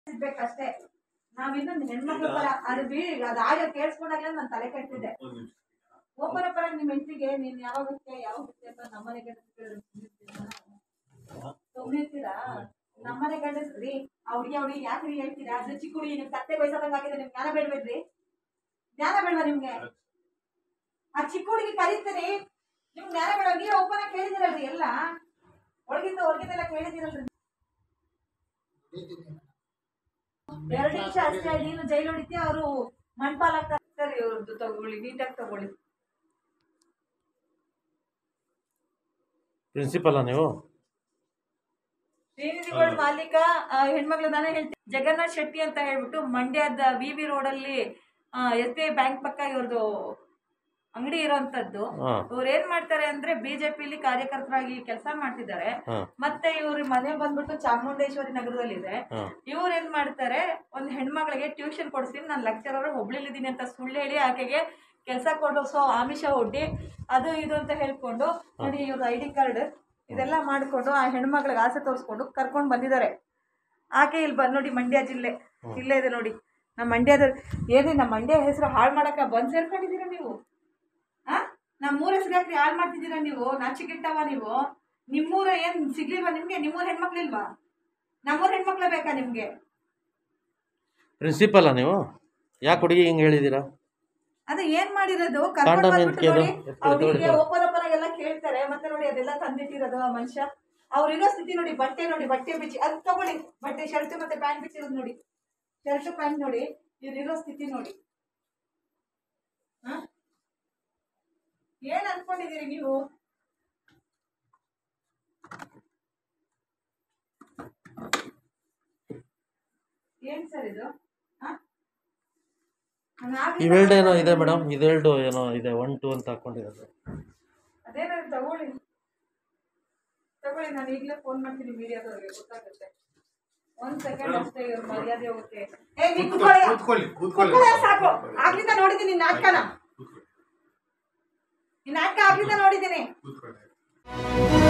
ಇರ್ಬೇಕಷ್ಟೇ ನಾವಿನ್ನು ಹೆಣ್ಮಕ್ಳ ಪರ ಅದು ಬೀ ಅದು ಆಗ ಕೇಳಿಸ್ಕೊಂಡಾಗಲೇ ನಾನು ತಲೆ ಕೆಟ್ಟಿದ್ದೆ ಒಬ್ಬರ ಪರ ನಿಮ್ಮ ಹೆಂಡತಿಗೆ ನೀನ್ ಯಾವಾಗ ಹೋಗ್ತೀಯ ಯಾವಾಗ ಹೋಗ್ತೀಯ ಅಂತ ನಮ್ಮನೆ ಗಂಡಸ್ರು ಸುಮ್ಮನಿರ್ತೀರಾ ನಮ್ಮನೆ ಗಂಡಸ್ರಿ ಆ ಹುಡುಗಿ ಅವ್ರಿಗೆ ಯಾಕ್ರಿ ಹೇಳ್ತೀರಾ ಅದು ಚಿಕ್ಕ ಹುಡುಗಿ ನಿಮ್ ತತ್ತೆ ವಯಸ್ಸಾದಂಗ ಆಗಿದೆ ನಿಮ್ಗೆ ಜ್ಞಾನ ಬೇಡ್ಬೇಡ್ರಿ ಜ್ಞಾನ ಬೇಡ್ವಾ ನಿಮ್ಗೆ ಆ ಚಿಕ್ಕ ಹುಡುಗಿ ಕರೀತೀರಿ ನಿಮ್ ಜ್ಞಾನ ಬೇಡ ನೀವೇ ಒಬ್ಬನ ಕೇಳಿದಿರಲ್ರಿ ಎಲ್ಲ ಒಳಗಿಂದ ಹೊರಗಿಂದೆಲ್ಲ ಕೇಳಿದಿರಲ್ರಿ ಎರಡು ನಿಮಿಷ ಅಷ್ಟೇ ನೀನು ಜೈಲು ಹೊಡಿತೀಯ ಅವರು ಮಣ್ಪಾಲ್ ಆಗ್ತಾರೆ ಸರಿ ಇವ್ರದ್ದು ತಗೊಳ್ಳಿ ನೀಟಾಗಿ ತಗೊಳ್ಳಿ ಪ್ರಿನ್ಸಿಪಲ್ಲ ನೀವು ಶ್ರೀನಿಧಿ ಗೋಲ್ಡ್ ಮಾಲೀಕ ಆ, ಹೆಣ್ಮಕ್ಳು ನಾನೇ ಹೇಳ್ತೀನಿ ಜಗನ್ನಾಥ್ ಶೆಟ್ಟಿ ಅಂತ ಹೇಳ್ಬಿಟ್ಟು ಮಂಡ್ಯದ ವಿ ವಿ ರೋಡಲ್ಲಿ ಎಸ್ ಬಿ ಐ ಬ್ಯಾಂಕ್ ಪಕ್ಕ ಇವ್ರದ್ದು ಅಂಗಡಿ ಇರೋಂಥದ್ದು ಹಾ ಇವ್ರು ಏನ್ ಮಾಡ್ತಾರೆ ಅಂದ್ರೆ ಬಿಜೆಪಿಲಿ ಕಾರ್ಯಕರ್ತರಾಗಿ ಕೆಲಸ ಮಾಡ್ತಿದ್ದಾರೆ ಹಾ ಮತ್ತೆ ಇವ್ರ ಮನೆ ಬಂದ್ಬಿಟ್ಟು ಚಾಮುಂಡೇಶ್ವರಿ ನಗರದಲ್ಲಿದೆ ಹಾ ಇವ್ರು ಏನ್ ಮಾಡ್ತಾರೆ ಒಂದ್ ಹೆಣ್ಮಗಳಿಗೆ ಟ್ಯೂಷನ್ ಕೊಡ್ತೀನಿ ನಾನು ಲೆಕ್ಚರರ್ ಹುಬ್ಳಿಲಿದ್ದೀನಿ ಅಂತ ಸುಳ್ಳು ಹೇಳಿ ಆಕೆಗೆ ಕೆಲಸ ಕೊಡಿಸೋ ಆಮಿಷ ಒಡ್ಡಿ ಅದು ಇದು ಅಂತ ಹೇಳ್ಕೊಂಡು ನೋಡಿ ಇವ್ರ ಐ ಡಿ ಕಾರ್ಡ್ ಇದೆಲ್ಲ ಮಾಡ್ಕೊಂಡು ಆ ಹೆಣ್ಮಕ್ಳಿಗೆ ಆಸೆ ತೋರಿಸ್ಕೊಂಡು ಕರ್ಕೊಂಡು ಬಂದಿದ್ದಾರೆ ಆಕೆ ಇಲ್ಲಿ ಬಂದು ನೋಡಿ ಮಂಡ್ಯ ಜಿಲ್ಲೆ ಇಲ್ಲೇ ಇದೆ ನೋಡಿ ನಮ್ಮ ಮಂಡ್ಯದ ಏನೇ ನಮ್ಮ ಮಂಡ್ಯ ಹೆಸರು ಹಾಳು ಮಾಡಕ್ಕೆ ಬಂದು ಸೇರ್ಕೊಂಡಿದ್ದೀರಾ ನೀವು ಆ ನಮ್ಮ ಮೂರ ಹೆಸರು ಯಾಕ್ರಿ ಹಾಳು ಮಾಡ್ತಿದ್ದೀರಾ ನೀವು ನಾಚಿಕೆಟ್ಟವ ನೀವು ನಿಮ್ಮೂರ ಏನ್ ಸಿಗ್ಲಿಲ್ವಾ ನಿಮ್ಗೆ ನಿಮ್ಮೂರ ಹೆಣ್ಮಕ್ಳಿಲ್ವಾ ನಮ್ಮೂರ ಹೆಣ್ಮಕ್ಳೇ ಬೇಕಾ ನಿಮ್ಗೆ ಪ್ರಿನ್ಸಿಪಲ್ಲ ನೀವು ಯಾಕೆ ಹುಡುಗಿ ಹಿಂಗೆ ಹೇಳಿದ್ದೀರಾ ಅದು ಏನ್ ಮಾಡಿರೋದು ಕಾಂಡ ಕರ್ಕೊಂಡ್ ಮೆಂತ್ಕೆ ಅದು ಬಂದ್ಬಿಟ್ಟು ನೋಡಿ ಎತ್ಕೊಳ್ತಾ ಅವ್ರಿಗೆ ಹೊಡಿತಾರೆ. ಓಪನ್ ಓಪನ್ ಆಗಿ ಎಲ್ಲ ಕೇಳ್ತಾರೆ ಮತ್ತೆ ನೋಡಿ ಅದೆಲ್ಲ ತಂದಿಟ್ಟಿರೋದು ಆ ಮನುಷ್ಯ ಅವ್ರಿರೋ ಸ್ಥಿತಿ ನೋಡಿ ಬಟ್ಟೆ ನೋಡಿ ಬಟ್ಟೆ ಬಿಚ್ಚಿ ಅದು ತಗೊಳ್ಳಿ ಬಟ್ಟೆ ಶರ್ಟ್ ಮತ್ತೆ ಪ್ಯಾಂಟ್ ಬಿಚ್ಚಿರೋದು ನೋಡಿ ಶರ್ಟ್ ಪ್ಯಾಂಟ್ ನೋಡಿ ಇವ್ರಿರೋ ಸ್ಥಿತಿ ನೋಡಿ ಹ? ಏನ್ ಅನ್ಕೊಂಡಿದೀರಿ ನೀವು ಏನ್ ಸರ್ ಇದು ಹ? ನಾನ್ ಆಗ್ಲಿಲ್ಲ ಇವೆರಡು ಏನೋ ಇದೆ ಮೇಡಮ್ ಇದೆರಡು ಏನೋ ಇದೆ ಒನ್ ಟು ಅಂತ ಹಾಕೊಂಡಿರೋದು ಅದೇನಾದ್ರು ತಗೊಳ್ಳಿ ತಗೊಳ್ಳಿ ನಾನು ಈಗಲೇ ಫೋನ್ ಮಾಡ್ತೀನಿ ಮೀಡಿಯಾದವ್ರಿಗೆ ಗೊತ್ತಾಗುತ್ತೆ ಒಂದ್ ಸೆಕೆಂಡ್ ಅಷ್ಟೇ ಇವ್ರ ಮರ್ಯಾದೆ ಹೋಗುತ್ತೆ ಏ ನೀನ್ ಕುತ್ಕೊಳ್ಳಯ್ಯ. ಕೂತ್ಕೊಳ್ಳಿ ಕೂತ್ಕೊಳ್ಳಿ ಕುತ್ಕೊಳ್ಳಯ್ಯ ಸಾಕು ಆಗ್ಲಿಂದ ನೋಡಿದ್ದೀನಿ ನಿನ್ ನಾಟಕನ ನಿನ್ ನಾಟಕ ಆಗ್ಲಿಂದ ನೋಡಿದ್ದೀನಿ ಕೂತ್ಕೊಳ್ಳಿ